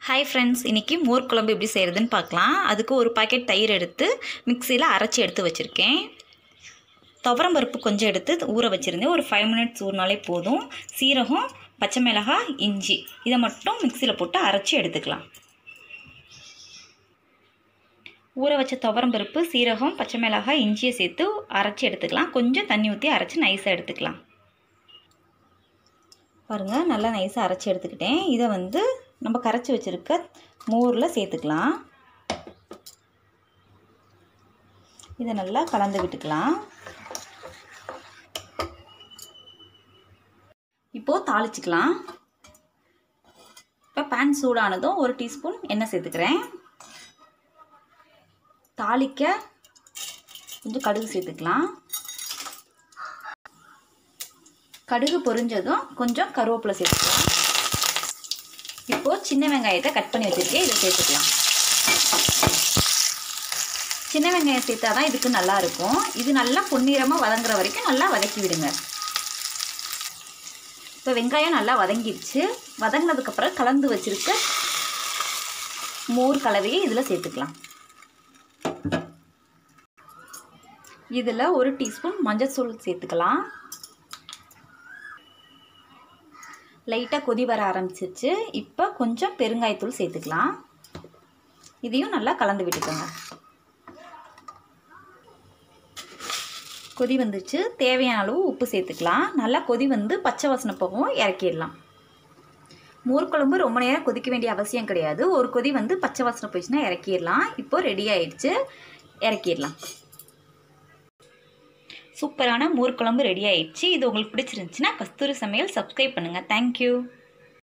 hi friends இன்றைக்கி மோர் குழம்பு எப்படி செய்கிறதுன்னு பார்க்கலாம் அதுக்கு ஒரு பாக்கெட் தயிர் எடுத்து மிக்சியில் அரைச்சி எடுத்து வச்சுருக்கேன் துவரம் பருப்பு கொஞ்சம் எடுத்து ஊற வச்சுருந்தேன் ஒரு ஃபைவ் மினிட்ஸ் ஊறினாலே போதும் சீரகம் பச்சை மிளகாய் இஞ்சி இதை மட்டும் மிக்சியில் போட்டு அரைச்சி எடுத்துக்கலாம் ஊற வச்ச துவரம் பருப்பு சீரகம் பச்சை மிளகாய் இஞ்சியை சேர்த்து அரைச்சி எடுத்துக்கலாம் கொஞ்சம் தண்ணி ஊற்றி அரைச்சி நைஸாக எடுத்துக்கலாம் பாருங்கள் நல்லா நைஸாக அரைச்சி எடுத்துக்கிட்டேன் இதை வந்து நம்ம கரைச்சி வச்சுருக்க மோரில் சேர்த்துக்கலாம் இதை நல்லா கலந்து விட்டுக்கலாம் இப்போது தாளிச்சிக்கலாம் இப்போ பேன் சூடானதும் ஒரு டீஸ்பூன் எண்ணெய் சேர்த்துக்கிறேன் தாளிக்க கொஞ்சம் கடுகு சேர்த்துக்கலாம் கடுகு பொரிஞ்சதும் கொஞ்சம் கருவேப்பிலை சேர்த்துக்கலாம் இப்போது சின்ன வெங்காயத்தை கட் பண்ணி வச்சுருக்கேன் இதை சேர்த்துக்கலாம் சின்ன வெங்காயம் சேர்த்தா தான் இதுக்கு நல்லா இருக்கும் இது நல்லா பொன்னிறமாக வதங்குற வரைக்கும் நல்லா வதக்கி விடுங்க இப்போ வெங்காயம் நல்லா வதங்கிடுச்சு வதங்கினதுக்கப்புறம் கலந்து வச்சுருக்க மோர் கலவையை இதில் சேர்த்துக்கலாம் இதில் ஒரு டீஸ்பூன் மஞ்சள்தூள் சேர்த்துக்கலாம் லைட்டாக கொதி வர ஆரம்பிச்சிருச்சு இப்போ கொஞ்சம் பெருங்காயத்தூள் சேர்த்துக்கலாம் இதையும் நல்லா கலந்து விட்டுக்கோங்க கொதி வந்துச்சு தேவையான அளவு உப்பு சேர்த்துக்கலாம் நல்லா கொதி வந்து பச்சை வாசனை போகவும் இறக்கிடலாம் மோர் குழம்பு ரொம்ப நேரம் கொதிக்க வேண்டிய அவசியம் கிடையாது ஒரு கொதி வந்து பச்சை வாசனை போயிடுச்சுன்னா இறக்கிடலாம் இப்போது ரெடி ஆயிடுச்சு இறக்கிடலாம் சூப்பரான மோர் குழம்பு ரெடி ஆயிடுச்சு இது உங்களுக்கு பிடிச்சிருந்துச்சுன்னா கஸ்தூரி சமையல் சப்ஸ்கிரைப் பண்ணுங்கள் தேங்க்யூ